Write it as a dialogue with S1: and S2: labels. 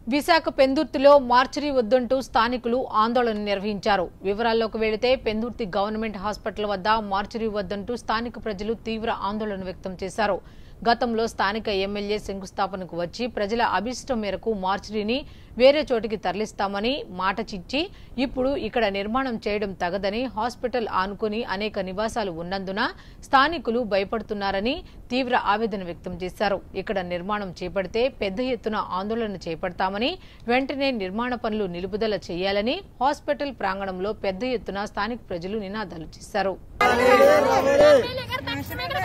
S1: Visakha పెందుర్తిలో mortuary వద్దంటూ స్థానికులు ఆందోళన నిర్వహించారు వివరాల్లోకి వెళితే పెందుర్తి గవర్నమెంట్ హాస్పిటల్ వద్ద మార్చరీ వద్దంటూ స్థానిక ప్రజలు తీవ్ర ఆందోళన వ్యక్తం చేశారు గతంలో స్థానిక ఎమ్మెల్యే శంకుస్థాపనకు వచ్చి ప్రజల అభిష్టం మేరకు మార్చరీని వేరే చోటికి తరలిస్తామని మాట చిచ్చి ఇప్పుడు ఇక్కడ నిర్మాణం చేయడం తగదని హాస్పిటల్ ఆనుకుని అనేక నివాసాలు ఉన్నందున స్థానికులు భయపడుతున్నారని తీవ్ర ఆవేదన వ్యక్తం చేశారు ఇక్కడ నిర్మాణం చేపడితే పెద్ద ఎత్తున ఆందోళన చేపడతామని వెంటనే నిర్మాణ పనులు నిలుపుదల చేయాలని హాస్పిటల్ ప్రాంగణంలో పెద్ద ఎత్తున స్థానిక ప్రజలు నినాదాలు చేశారు
S2: ఎమ్మెల్యే గారు తక్షణమే ఇక్కడ